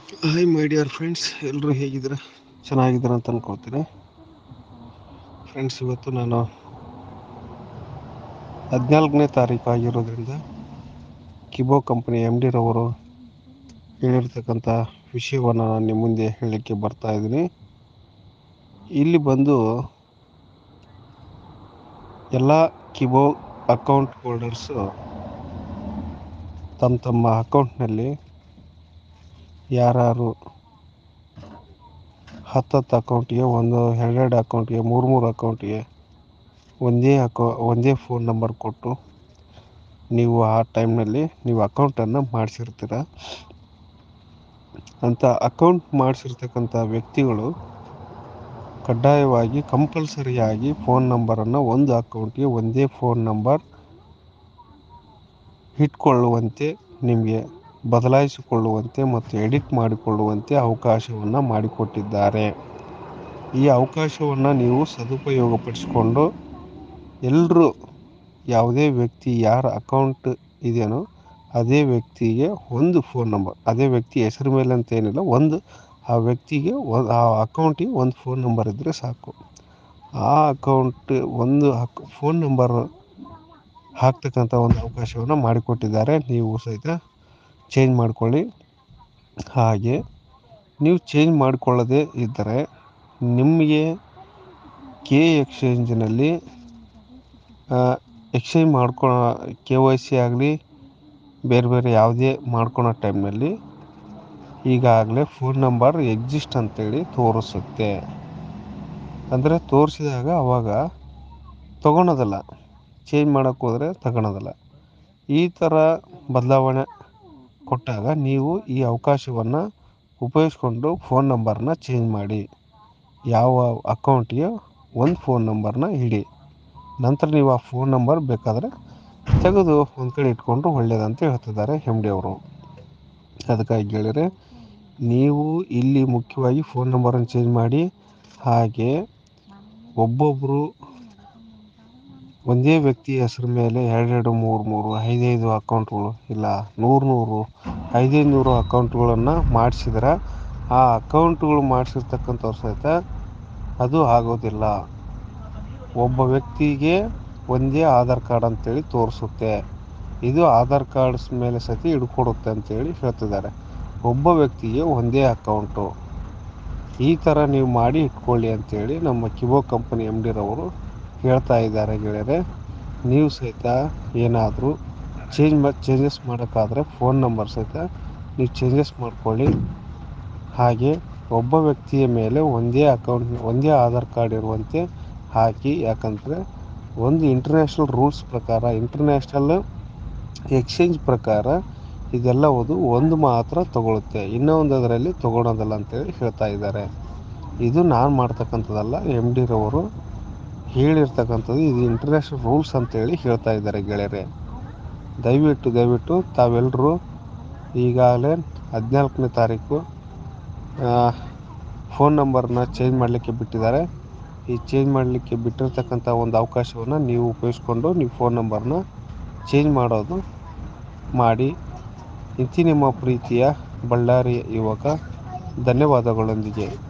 hi my dear friends ಎಲ್ಲರೂ ಹೇಗಿದ್ದೀರ ಚೆನ್ನಾಗಿದ್ದೀರ ಅಂತ ಅನ್ಕೊಳ್ತೀನಿ ಫ್ರೆಂಡ್ಸ್ ಇವತ್ತು ನಾನು ಹದಿನಾಲ್ಕನೇ ತಾರೀಕು ಆಗಿರೋದ್ರಿಂದ ಕಿಬೋ ಕಂಪನಿ ಎಮ್ ಡಿರವರು ಹೇಳಿರ್ತಕ್ಕಂಥ ವಿಷಯವನ್ನು ನಾನು ನಿಮ್ಮ ಮುಂದೆ ಹೇಳಲಿಕ್ಕೆ ಬರ್ತಾ ಇದ್ದೀನಿ ಇಲ್ಲಿ ಬಂದು ಎಲ್ಲ ಕಿಬೋ ಅಕೌಂಟ್ ಹೋಲ್ಡರ್ಸು ತಮ್ಮ ತಮ್ಮ ಅಕೌಂಟ್ನಲ್ಲಿ ಯಾರು ಹತ್ತತ್ತು ಅಕೌಂಟಿಗೆ ಒಂದು ಎರಡೆರಡು ಅಕೌಂಟಿಗೆ ಮೂರು ಮೂರು ಅಕೌಂಟಿಗೆ ಒಂದೇ ಅಕೌ ಒಂದೇ ಫೋನ್ ನಂಬರ್ ಕೊಟ್ಟು ನೀವು ಆ ಟೈಮ್ನಲ್ಲಿ ನೀವು ಅಕೌಂಟನ್ನು ಮಾಡಿಸಿರ್ತೀರ ಅಂಥ ಅಕೌಂಟ್ ಮಾಡಿಸಿರ್ತಕ್ಕಂಥ ವ್ಯಕ್ತಿಗಳು ಕಡ್ಡಾಯವಾಗಿ ಕಂಪಲ್ಸರಿಯಾಗಿ ಫೋನ್ ನಂಬರನ್ನು ಒಂದು ಅಕೌಂಟ್ಗೆ ಒಂದೇ ಫೋನ್ ನಂಬರ್ ಇಟ್ಕೊಳ್ಳುವಂತೆ ನಿಮಗೆ ಬದಲಾಯಿಸಿಕೊಳ್ಳುವಂತೆ ಮತ್ತು ಎಡಿಟ್ ಮಾಡಿಕೊಳ್ಳುವಂತೆ ಅವಕಾಶವನ್ನು ಮಾಡಿಕೊಟ್ಟಿದ್ದಾರೆ ಈ ಅವಕಾಶವನ್ನು ನೀವು ಸದುಪಯೋಗಪಡಿಸಿಕೊಂಡು ಎಲ್ಲರೂ ಯಾವುದೇ ವ್ಯಕ್ತಿ ಯಾರ ಅಕೌಂಟ್ ಇದೆಯೋ ಅದೇ ವ್ಯಕ್ತಿಗೆ ಒಂದು ಫೋನ್ ನಂಬರ್ ಅದೇ ವ್ಯಕ್ತಿ ಹೆಸರು ಮೇಲೆ ಅಂತ ಏನಿಲ್ಲ ಒಂದು ಆ ವ್ಯಕ್ತಿಗೆ ಆ ಅಕೌಂಟಿಗೆ ಒಂದು ಫೋನ್ ನಂಬರ್ ಇದ್ದರೆ ಸಾಕು ಆ ಅಕೌಂಟ್ ಒಂದು ಅಕ್ ಫೋನ್ ನಂಬರ್ ಹಾಕ್ತಕ್ಕಂಥ ಒಂದು ಅವಕಾಶವನ್ನು ಮಾಡಿಕೊಟ್ಟಿದ್ದಾರೆ ನೀವು ಸಹಿತ ಚೇಂಜ್ ಮಾಡ್ಕೊಳ್ಳಿ ಹಾಗೆ ನೀವು ಚೇಂಜ್ ಮಾಡಿಕೊಳ್ಳದೇ ಇದ್ದರೆ ನಿಮಗೆ ಕೆ ಎಕ್ಸ್ಚೇಂಜಿನಲ್ಲಿ ಎಕ್ಸ್ಚೇಂಜ್ ಮಾಡ್ಕೊ ಕೆ ವೈ ಸಿ ಆಗಲಿ ಬೇರೆ ಬೇರೆ ಯಾವುದೇ ಮಾಡ್ಕೊಳೋ ಟೈಮ್ನಲ್ಲಿ ಈಗಾಗಲೇ ಫೋನ್ ನಂಬರ್ ಎಕ್ಸಿಸ್ಟ್ ಅಂತೇಳಿ ತೋರಿಸುತ್ತೆ ಅಂದರೆ ತೋರಿಸಿದಾಗ ಅವಾಗ ತೊಗೊಳೋದಲ್ಲ ಚೇಂಜ್ ಮಾಡೋಕ್ಕೆ ಹೋದರೆ ತಗೊಳೋದಲ್ಲ ಈ ಥರ ಬದಲಾವಣೆ ಕೊಟ್ಟಾಗ ನೀವು ಈ ಅವಕಾಶವನ್ನು ಉಪಯೋಗಿಸ್ಕೊಂಡು ಫೋನ್ ನಂಬರ್ನ ಚೇಂಜ್ ಮಾಡಿ ಯಾವ ಅಕೌಂಟಿಗೆ ಒಂದು ಫೋನ್ ನಂಬರ್ನ ಇಡಿ ನಂತರ ನೀವು ಆ ಫೋನ್ ನಂಬರ್ ಬೇಕಾದರೆ ತೆಗೆದು ಒಂದು ಕಡೆ ಇಟ್ಕೊಂಡ್ರು ಒಳ್ಳೆಯದಂತ ಹೇಳ್ತಿದ್ದಾರೆ ಎಮ್ ಡಿ ಅವರು ಅದಕ್ಕಾಗಿ ಹೇಳಿದರೆ ನೀವು ಇಲ್ಲಿ ಮುಖ್ಯವಾಗಿ ಫೋನ್ ನಂಬರನ್ನು ಚೇಂಜ್ ಮಾಡಿ ಹಾಗೆ ಒಬ್ಬೊಬ್ಬರು ಒಂದೇ ವ್ಯಕ್ತಿ ಹೆಸ್ರ ಮೇಲೆ ಎರಡೆರಡು ಮೂರು ಮೂರು ಐದೈದು ಅಕೌಂಟ್ಗಳು ಇಲ್ಲ ನೂರು ನೂರು ಐದೈದು ನೂರು ಅಕೌಂಟ್ಗಳನ್ನು ಮಾಡಿಸಿದ್ರೆ ಆ ಅಕೌಂಟ್ಗಳು ಮಾಡಿಸಿರ್ತಕ್ಕಂಥವ್ರು ಸಹಿತ ಅದು ಆಗೋದಿಲ್ಲ ಒಬ್ಬ ವ್ಯಕ್ತಿಗೆ ಒಂದೇ ಆಧಾರ್ ಕಾರ್ಡ್ ಅಂತೇಳಿ ತೋರಿಸುತ್ತೆ ಇದು ಆಧಾರ್ ಕಾರ್ಡ್ಸ್ ಮೇಲೆ ಸಹಿತ ಹಿಡ್ಕೊಡುತ್ತೆ ಅಂತೇಳಿ ಹೇಳ್ತಿದ್ದಾರೆ ಒಬ್ಬ ವ್ಯಕ್ತಿಗೆ ಒಂದೇ ಅಕೌಂಟು ಈ ಥರ ನೀವು ಮಾಡಿ ಇಟ್ಕೊಳ್ಳಿ ಅಂತೇಳಿ ನಮ್ಮ ಕಿಬೋ ಕಂಪನಿ ಎಮ್ ಡಿರವರು ಹೇಳ್ತಾ ಇದ್ದಾರೆ ಗೆಳೆಯರೆ ನೀವು ಸಹಿತ ಏನಾದರೂ ಚೇಂಜ್ ಮಾ ಚೇಂಜಸ್ ಮಾಡೋಕ್ಕಾದ್ರೆ ಫೋನ್ ನಂಬರ್ ಸಹಿತ ನೀವು ಚೇಂಜಸ್ ಮಾಡ್ಕೊಳ್ಳಿ ಹಾಗೆ ಒಬ್ಬ ವ್ಯಕ್ತಿಯ ಮೇಲೆ ಒಂದೇ ಅಕೌಂಟ್ ಒಂದೇ ಆಧಾರ್ ಕಾರ್ಡ್ ಇರುವಂತೆ ಹಾಕಿ ಯಾಕಂದರೆ ಒಂದು ಇಂಟರ್ನ್ಯಾಷನಲ್ ರೂಲ್ಸ್ ಪ್ರಕಾರ ಇಂಟರ್ನ್ಯಾಷನಲ್ ಎಕ್ಸ್ಚೇಂಜ್ ಪ್ರಕಾರ ಇದೆಲ್ಲವುದು ಒಂದು ಮಾತ್ರ ತಗೊಳುತ್ತೆ ಇನ್ನೊಂದು ಅದರಲ್ಲಿ ತಗೊಳೋದಲ್ಲ ಅಂತೇಳಿ ಹೇಳ್ತಾ ಇದ್ದಾರೆ ಇದು ನಾನು ಮಾಡ್ತಕ್ಕಂಥದ್ದಲ್ಲ ಎಮ್ ಡಿರವರು ಹೇಳಿರ್ತಕ್ಕಂಥದ್ದು ಇದು ಇಂಟರ್ನ್ಯಾಷನಲ್ ರೂಲ್ಸ್ ಅಂತೇಳಿ ಹೇಳ್ತಾ ಇದ್ದಾರೆ ಗೆಳೆಯರೆ ದಯವಿಟ್ಟು ದಯವಿಟ್ಟು ತಾವೆಲ್ಲರೂ ಈಗಾಗಲೇ ಹದಿನಾಲ್ಕನೇ ತಾರೀಕು ಫೋನ್ ನಂಬರ್ನ ಚೇಂಜ್ ಮಾಡಲಿಕ್ಕೆ ಬಿಟ್ಟಿದ್ದಾರೆ ಈ ಚೇಂಜ್ ಮಾಡಲಿಕ್ಕೆ ಬಿಟ್ಟಿರ್ತಕ್ಕಂಥ ಒಂದು ಅವಕಾಶವನ್ನು ನೀವು ಉಪಯೋಗಿಸ್ಕೊಂಡು ನೀವು ಫೋನ್ ನಂಬರ್ನ ಚೇಂಜ್ ಮಾಡೋದು ಮಾಡಿ ಇಂತಿ ನಿಮ್ಮ ಪ್ರೀತಿಯ ಬಳ್ಳಾರಿ ಯುವಕ ಧನ್ಯವಾದಗಳೊಂದಿಗೆ